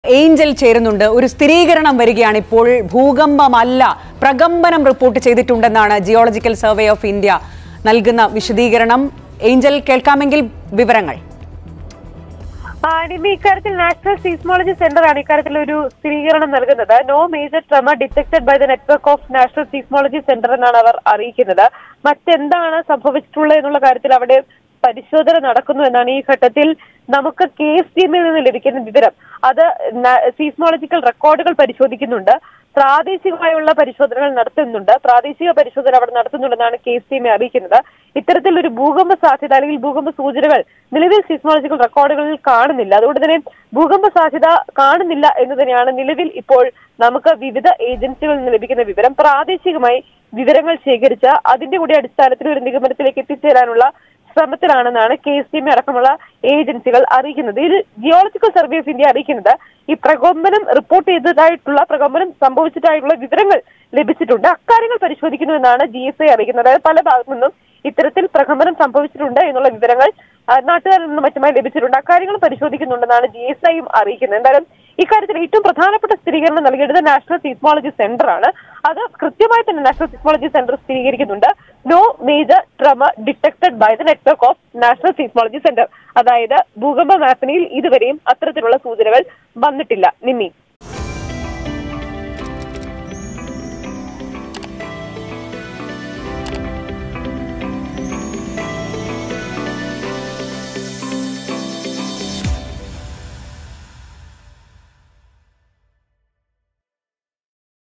Angel ചേരുന്നുണ്ട് ഒരു സ്ഥിരീകരണം വരികയാണ് ഇപ്പോൾ ഭൂകമ്പമല്ല പ്രകമ്പനം റിപ്പോർട്ട് ചെയ്തിട്ടുണ്ടെന്നാണ് ജിയോളജിക്കൽ സർവേ ഓഫ് ഇന്ത്യ നൽകുന്ന വിശദീകരണം ഏഞ്ചൽ കേൾക്കാമെങ്കിൽ വിവരങ്ങൾ ആനിമി ഇക്കാര്യത്തിൽ നാഷണൽ സീസ്മോളജി സെന്റർ ആണ് ഇക്കാര്യത്തിൽ ഒരു സ്ഥിരീകരണം നൽകുന്നത് no major tremor detected by the network of National Seismology Centre എന്നാണ് അവർ അറിയിക്കുന്നത് മറ്റെന്താണ് സംഭവിച്ചിട്ടുള്ളത് എന്നുള്ള കാര്യത്തിൽ അവിടെ പരിശോധന നടക്കുന്നു എന്നാണ് ഈ ഘട്ടത്തിൽ നമുക്ക് കെ എസ് ടീമിൽ നിന്ന് ലഭിക്കുന്ന വിവരം അത് സീസ്മോളജിക്കൽ റെക്കോർഡുകൾ പരിശോധിക്കുന്നുണ്ട് പ്രാദേശികമായുള്ള പരിശോധനകൾ നടത്തുന്നുണ്ട് പ്രാദേശിക പരിശോധന അവിടെ നടത്തുന്നുണ്ടെന്നാണ് കെ എസ് ടീമെ അറിയിക്കുന്നത് ഇത്തരത്തിലൊരു ഭൂകമ്പ സാധ്യത അല്ലെങ്കിൽ ഭൂകമ്പ സൂചനകൾ നിലവിൽ സീസ്മോളജിക്കൽ റെക്കോർഡുകളിൽ കാണുന്നില്ല അതുകൊണ്ട് തന്നെ ഭൂകമ്പ സാധ്യത കാണുന്നില്ല എന്ന് തന്നെയാണ് നിലവിൽ ഇപ്പോൾ നമുക്ക് വിവിധ ഏജൻസികളിൽ നിന്ന് ലഭിക്കുന്ന വിവരം പ്രാദേശികമായി വിവരങ്ങൾ ശേഖരിച്ച അതിന്റെ കൂടി അടിസ്ഥാനത്തിൽ ഒരു നിഗമനത്തിലേക്ക് എത്തിച്ചേരാനുള്ള ശ്രമത്തിലാണെന്നാണ് കെ എസ് ടി എം അടക്കമുള്ള ഏജൻസികൾ അറിയിക്കുന്നത് ഇത് ജിയോളജിക്കൽ സർവേ ഓഫ് ഇന്ത്യ അറിയിക്കുന്നത് ഈ പ്രകമ്പനം റിപ്പോർട്ട് ചെയ്തതായിട്ടുള്ള പ്രകമ്പനം സംഭവിച്ചിട്ടായിട്ടുള്ള വിവരങ്ങൾ ലഭിച്ചിട്ടുണ്ട് അക്കാര്യങ്ങൾ പരിശോധിക്കുന്നു എന്നാണ് ജി എസ് ഐ അറിയിക്കുന്നത് അതായത് പല ഭാഗത്തു നിന്നും ഇത്തരത്തിൽ പ്രകമ്പനം സംഭവിച്ചിട്ടുണ്ട് എന്നുള്ള വിവരങ്ങൾ ആ, നാട്ടുകാരിൽ നിന്നും മറ്റുമായി ലഭിച്ചിട്ടുണ്ട് അക്കാര്യങ്ങൾ പരിശോധിക്കുന്നുണ്ടെന്നാണ് ജി എസ് ഐയും അറിയിക്കുന്നത് എന്തായാലും ഇക്കാര്യത്തിൽ ഏറ്റവും പ്രധാനപ്പെട്ട സ്ഥിരീകരണം നൽകിയത് നാഷണൽ സീസ്മോളജി സെന്റർ ആണ് അത് കൃത്യമായി തന്നെ നാഷണൽ സീസ്മോളജി സെന്റർ സ്ഥിരീകരിക്കുന്നുണ്ട് no major tremor detected by the network of National Seismology Centre അതായത് ഭൂകമ്പ മാപ്പിനിയിൽ ഇതുവരെയും അത്തരത്തിലുള്ള സൂചനകൾ വന്നിട്ടില്ല നിമ്മി